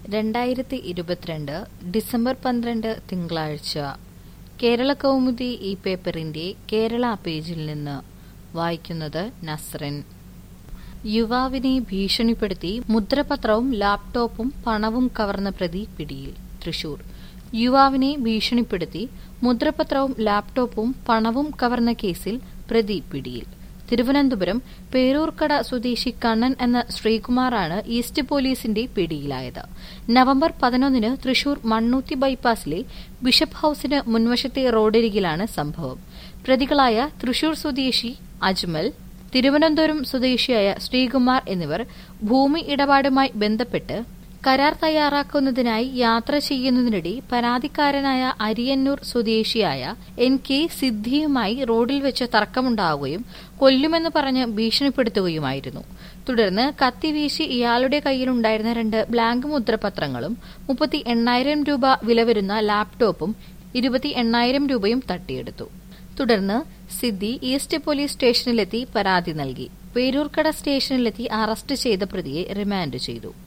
രണ്ടായിരത്തി ഇരുപത്തിരണ്ട് ഡിസംബർ പന്ത്രണ്ട് തിങ്കളാഴ്ച കേരള കൗമുദി ഈ പേപ്പറിന്റെ കേരള പേജിൽ നിന്ന് വായിക്കുന്നത് നസ്രൻ യുവാവിനെ ഭീഷണിപ്പെടുത്തി മുദ്രപത്രവും ലാപ്ടോപ്പും പണവും കവർന്ന പ്രതി പിടിയിൽ തൃശൂർ യുവാവിനെ ഭീഷണിപ്പെടുത്തി മുദ്രപത്രവും ലാപ്ടോപ്പും പണവും കവർന്ന കേസിൽ പ്രതി പിടിയിൽ തിരുവനന്തപുരം പേരൂർക്കട സ്വദേശി കണ്ണൻ എന്ന ശ്രീകുമാറാണ് ഈസ്റ്റ് പോലീസിന്റെ പിടിയിലായത് നവംബർ പതിനൊന്നിന് തൃശൂർ മണ്ണൂത്തി ബൈപ്പാസിലെ ബിഷപ്പ് ഹൌസിന് മുൻവശത്തെ റോഡരികിലാണ് സംഭവം പ്രതികളായ തൃശൂർ സ്വദേശി അജ്മൽ തിരുവനന്തപുരം സ്വദേശിയായ ശ്രീകുമാർ എന്നിവർ ഭൂമി ഇടപാടുമായി ബന്ധപ്പെട്ട് കരാർ തയ്യാറാക്കുന്നതിനായി യാത്ര ചെയ്യുന്നതിനിടെ പരാതിക്കാരനായ അരിയന്നൂർ സ്വദേശിയായ എൻ കെ സിദ്ധിയുമായി റോഡിൽ വെച്ച് തർക്കമുണ്ടാവുകയും കൊല്ലുമെന്ന് പറഞ്ഞ് ഭീഷണിപ്പെടുത്തുകയുമായിരുന്നു തുടർന്ന് കത്തിവീശി ഇയാളുടെ കയ്യിലുണ്ടായിരുന്ന രണ്ട് ബ്ലാങ്ക് മുദ്രപത്രങ്ങളും മുപ്പത്തി എണ്ണായിരം രൂപ വില വരുന്ന ലാപ്ടോപ്പും ഇരുപത്തി എണ്ണായിരം രൂപയും തട്ടിയെടുത്തു തുടർന്ന് സിദ്ധി ഈസ്റ്റ് പോലീസ് സ്റ്റേഷനിലെത്തി പരാതി നൽകി പേരൂർക്കട സ്റ്റേഷനിലെത്തി അറസ്റ്റ് ചെയ്ത പ്രതിയെ റിമാൻഡ് ചെയ്തു